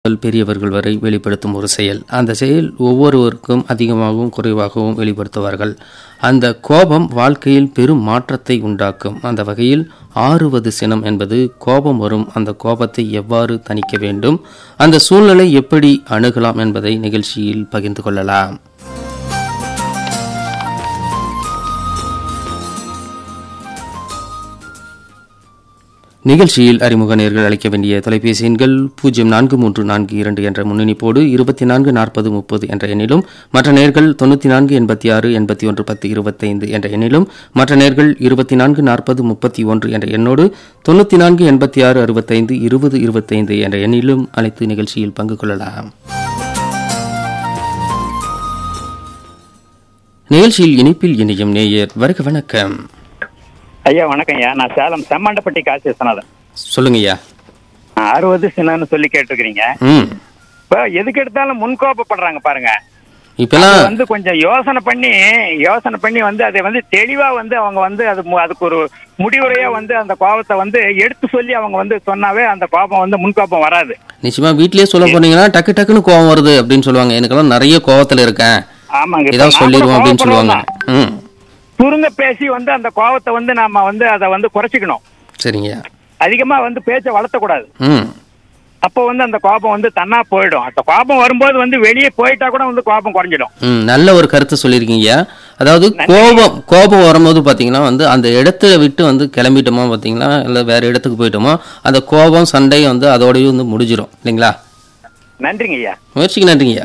முதல் பெரியவர்கள் வரை வெளிப்படுத்தும் ஒரு செயல் அந்த செயல் ஒவ்வொருவருக்கும் அதிகமாகவும் குறைவாகவும் வெளிப்படுத்துவார்கள் அந்த கோபம் வாழ்க்கையில் பெரும் மாற்றத்தை உண்டாக்கும் அந்த வகையில் ஆறுவது சினம் என்பது கோபம் வரும் அந்த கோபத்தை எவ்வாறு தணிக்க வேண்டும் அந்த சூழ்நிலை எப்படி அணுகலாம் என்பதை நிகழ்ச்சியில் பகிர்ந்து கொள்ளலாம் நிகழ்ச்சியில் அறிமுக நேர்கள் அழைக்க வேண்டிய தொலைபேசி எண்கள் பூஜ்ஜியம் நான்கு மூன்று நான்கு இரண்டு என்ற முன்னணிப்போடு இருபத்தி நான்கு நாற்பது முப்பது என்ற எண்ணிலும் மற்ற நேர்கள் தொண்ணூற்றி நான்கு எண்பத்தி ஆறு எண்பத்தி ஒன்று பத்து இருபத்தைந்து என்ற எண்ணிலும் மற்ற நேர்கள் இருபத்தி நான்கு நாற்பது முப்பத்தி ஒன்று என்ற எண்ணோடு தொண்ணூற்றி நான்கு எண்பத்தி ஆறு அறுபத்தைந்து இருபது இருபத்தைந்து என்ற எண்ணிலும் அழைத்து நிகழ்ச்சியில் பங்கு கொள்ளலாம் நிகழ்ச்சியில் இனிப்பில் இணையும் நேயர் வருக வணக்கம் ஐயா வணக்கம் ஐயா நான் சேலம் செம்மாண்டப்பட்டி காசி விஸ்வநாதன் சொல்லுங்க ஐயா அறுபது சின்னன்னு சொல்லி கேட்டிருக்கிறீங்க ம் இப்போ எதுக்கு எடுத்தாலும் முன்கோபப்படுறாங்க பாருங்க இப்பெல்லாம் அது வந்து கொஞ்சம் யோசனை பண்ணி யோசனை பண்ணி வந்து அதை வந்து தெளிவா வந்து அவங்க வந்து அது மு- அதுக்கு ஒரு முடிவுரையா வந்து அந்த கோபத்தை வந்து எடுத்து சொல்லி அவங்க வந்து சொன்னாவே அந்த கோபம் வந்து முன்கோபம் வராது நிச்சயமா வீட்லயே சொல்ல போனீங்கன்னா டக்கு டக்குன்னு கோவம் வருது அப்படின்னு சொல்லுவாங்க எனக்கெல்லாம் நிறைய கோவத்துல இருக்கேன் ஆமாங்க இப்ப ஏதாவது நான் கூட சொல்லிடுவோம் அப்படின்னு சொல்லுவாங்க கோவப்படுறவன் தான். ம் சுருங்க பேசி வந்து அந்த கோபத்தை வந்து நாம வந்து அதை வந்து குறைச்சிக்கணும் சரிங்க அதிகமா வந்து பேச்சை வளர்த்தக்கூடாது ம் அப்போ வந்து அந்த கோபம் வந்து தன்னா போயிடும் அந்த கோபம் வரும்போது வந்து வெளியே போயிட்டா கூட வந்து கோபம் குறைஞ்சிடும் ம் நல்ல ஒரு கருத்து சொல்லியிருக்கீங்க அதாவது கோபம் கோபம் வரும்போது பார்த்தீங்கன்னா வந்து அந்த இடத்த விட்டு வந்து கிளம்பிட்டோமா பார்த்தீங்கன்னா இல்லை வேற இடத்துக்கு போயிட்டோமா அந்த கோபம் சண்டை வந்து அதோடயே வந்து முடிஞ்சிடும் இல்லைங்களா நன்றிங்க ஐயா முயற்சிக்கு நன்றிங்கய்யா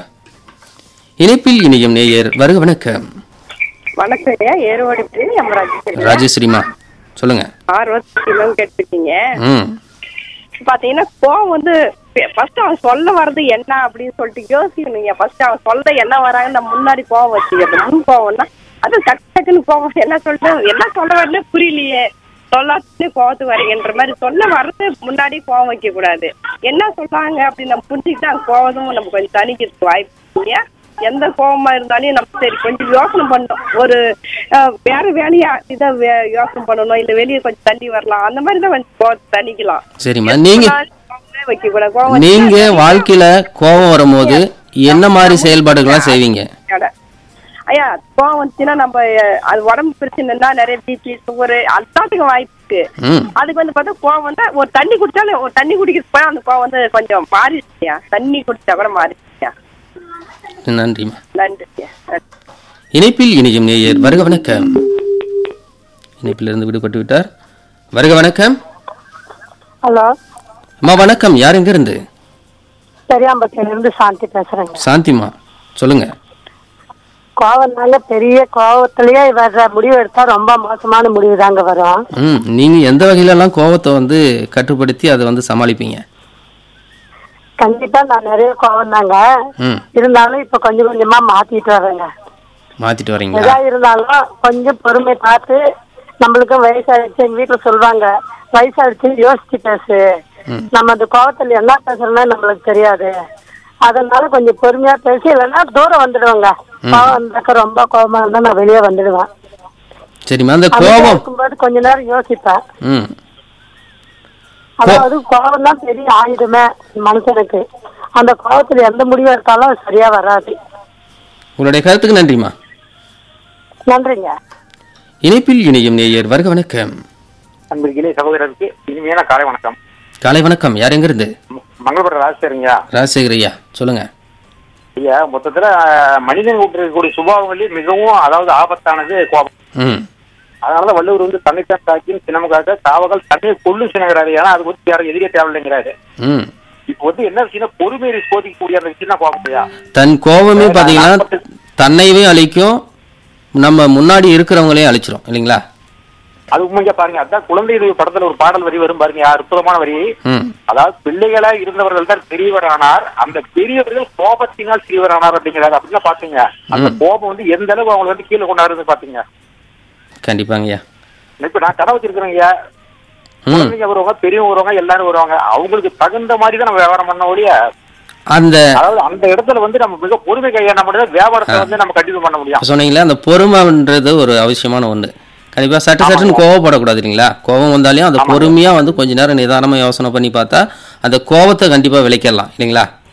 இணைப்பில் இணையும் நேயர் வருக வணக்கம் வணக்கம் ஐயா ஏறுவாடி எமராஜ் ராஜேஸ்வரிமா சொல்லுங்க அறுபத்தி கிலோ கேட்டிருக்கீங்க ம் பாத்தீங்கன்னா கோவம் வந்து ஃபர்ஸ்ட் அவன் சொல்ல வர்றது என்ன அப்படின்னு சொல்லிட்டு யோசிக்கணுங்க ஃபர்ஸ்ட் அவன் சொல்ல என்ன வராங்கன்னு நம்ம முன்னாடி கோவம் வச்சுக்கிறது முன் கோவம்னா அது டக்கு டக்குன்னு கோவம் என்ன சொல்லிட்டு என்ன சொல்ல வரல புரியலையே சொல்லாத்துலேயே கோவத்துக்கு வரீங்கன்ற மாதிரி சொல்ல வர்றது முன்னாடி கோவம் வைக்க கூடாது என்ன சொல்றாங்க அப்படின்னு நம்ம புரிஞ்சுக்கிட்டு அந்த கோவமும் நம்ம கொஞ்சம் தணிக்கிறதுக்கு வாய்ப்பு இல்லையா எந்த கோவமா இருந்தாலும் நம்ம சரி கொஞ்சம் யோசனை பண்ணணும் ஒரு அஹ், வேற வேலையா இதை வே- யோசனை பண்ணணும் இல்ல வெளியே கொஞ்சம் தள்ளி வரலாம் அந்த மாதிரி தான் கொஞ்சம் கோவத்தை தணிக்கலாம் சரிம்மா நீங்க கோவமே வைக்க கூடாது கோவம் நீங்க வாழ்க்கையில கோபம் வரும்போது என்ன மாதிரி செயல்பாடுகள்லாம் செய்வீங்க கடை. ஐயா கோவம் வந்துச்சுன்னா நம்ம அஹ், அது உடம்பு பிரச்சனைனா நிறைய பிபி சுகர் எல்லாத்துக்கும் வாய்ப்பு இருக்கு ம் அதுக்கு வந்து பார்த்தா கோவம் வந்தா ஒரு தண்ணி குடிச்சாலும் ஒரு தண்ணி குடிக்கிறது போய் அந்த கோவம் வந்து கொஞ்சம் மாறிடுச்சியா தண்ணி குடிச்சா கூட மாறிடுச்சியா நன்றிம்மா நன்றியா நன்றி இணைப்பில் இணையும் நேயர் வருக வணக்கம் இணைப்பிலிருந்து விடுபட்டு விட்டார் வருக வணக்கம் ஹலோ அம்மா வணக்கம் யார் எங்க இருந்து பெரியாம்பட்டியில இருந்து சாந்தி பேசுறேங்க சாந்திமா சொல்லுங்க கோவம்னால பெரிய கோவத்திலேயே வர்ற முடிவு எடுத்தா ரொம்ப மோசமான முடிவு தாங்க வரும் ம் நீங்க எந்த வகையில எல்லாம் கோபத்தை வந்து கட்டுப்படுத்தி அதை வந்து சமாளிப்பீங்க கண்டிப்பா நான் நிறைய கோவம் தாங்க ம் இருந்தாலும் இப்ப கொஞ்சம் கொஞ்சமா மாத்திட்டு வர்றேங்க மாத்திட்டு வரீங்களா எதா இருந்தாலும் கொஞ்சம் பொறுமை பார்த்து நம்மளுக்கும் வயசாயிடுச்சு எங்க வீட்டுல சொல்றாங்க வயசாயிடுச்சு யோசிச்சு பேசு ம். நம்ம அந்த கோவத்துல என்ன பேசுறோம்னா நம்மளுக்கு தெரியாது அதனால கொஞ்சம் பொறுமையா பேசி இல்லைன்னா தூரம் வந்துடுவாங்க கோவம் வந்தாக்க ரொம்ப கோவமா இருந்தா நான் வெளியே வந்துடுவேன் சரிம்மா அந்த அமைதியா கோபம் இருக்கும்போது கொஞ்ச நேரம் யோசிப்பேன் ம் அதாவது கோபம் தான் பெரிய ஆயுதமே மனுஷனுக்கு அந்த கோபத்துல எந்த முடிவு எடுத்தாலும் அது சரியா வராது உங்களுடைய கருத்துக்கு நன்றிம்மா நன்றிங்க இணைப்பில் இணையும் நேயர் வருக வணக்கம் அன்பிற்கிலே சகோதரருக்கு இனிமையான காலை வணக்கம் காலை வணக்கம் யார் எங்க இருந்து ம- மங்களபுரம் ராஜசேரிங்க ராஜசேகர் ஐயா சொல்லுங்க ஐயா மொத்தத்துல அஹ், மனிதன் இருக்கக்கூடிய சுபாவங்களே மிகவும் அதாவது ஆபத்தானது கோபம் ம் அதனாலதான் வள்ளுவர் வந்து தன்னைத்தான் தாக்கியும் சினமுகாக காவகள் தன்னை கொள்ளும் சினங்கிறாரு ஏன்னா அது வந்து யாரும் எதிரியே தேவையில்லைங்கிறாரு ம் இப்போ வந்து என்ன விஷயம் பொறுமையை சோதிக்கக்கூடிய அந்த விஷயம் தான் கோபம் ஐயா தன் கோபமே பார்த்தீங்கன்னா நாற்பத்து- தன்னையவே அழிக்கும் நம்ம முன்னாடி இருக்கிறவங்களையும் அழிச்சிரும் இல்லைங்களா அது உண்மையா பாருங்க அதான் குழந்தை தெய்வ படத்துல ஒரு பாடல் வரி வரும் பாருங்க அற்புதமான வரி ம் அதாவது பிள்ளைகளா இருந்தவர்கள் தான் பெரியவரானார் அந்த பெரியவர்கள் கோபத்தினால் சிறியவரானார் அப்படிங்கிறாரு அப்படின்னா பாத்தீங்க அந்த கோபம் வந்து எந்த அளவு அவங்களை வந்து கீழே கொண்டாடுறது பாத்தீங்க கண்டிப்பாங்க ஐயா இப்ப நான் கடை வச்சிருக்கிறேங்க ம் குழந்தைங்க வருவாங்க பெரியவங்க வருவாங்க எல்லாரும் வருவாங்க அவங்களுக்கு தகுந்த மாதிரி தான் நம்ம வியாபாரம் பண்ண ஒழிய அந்த அதாவது அந்த இடத்துல வந்து நம்ம மிக பொறுமை கையாள மட்டும் வியாபாரத்தை வந்து நம்ம கண்டிப்பா பண்ண முடியும் சொன்னீங்களே அந்த பொறுமைன்றது ஒரு அவசியமான ஒன்று கண்டிப்பாக சட்டு சட்டுன்னு கோவப்படக்கூடாது இல்லைங்களா கோவம் வந்தாலையும் அந்த பொறுமையாக வந்து கொஞ்ச நேரம் நிதானமாக யோசனை பண்ணி பார்த்தா அந்த கோவத்தை கண்டிப்பாக விளைக்கலாம் இல்லைங்களா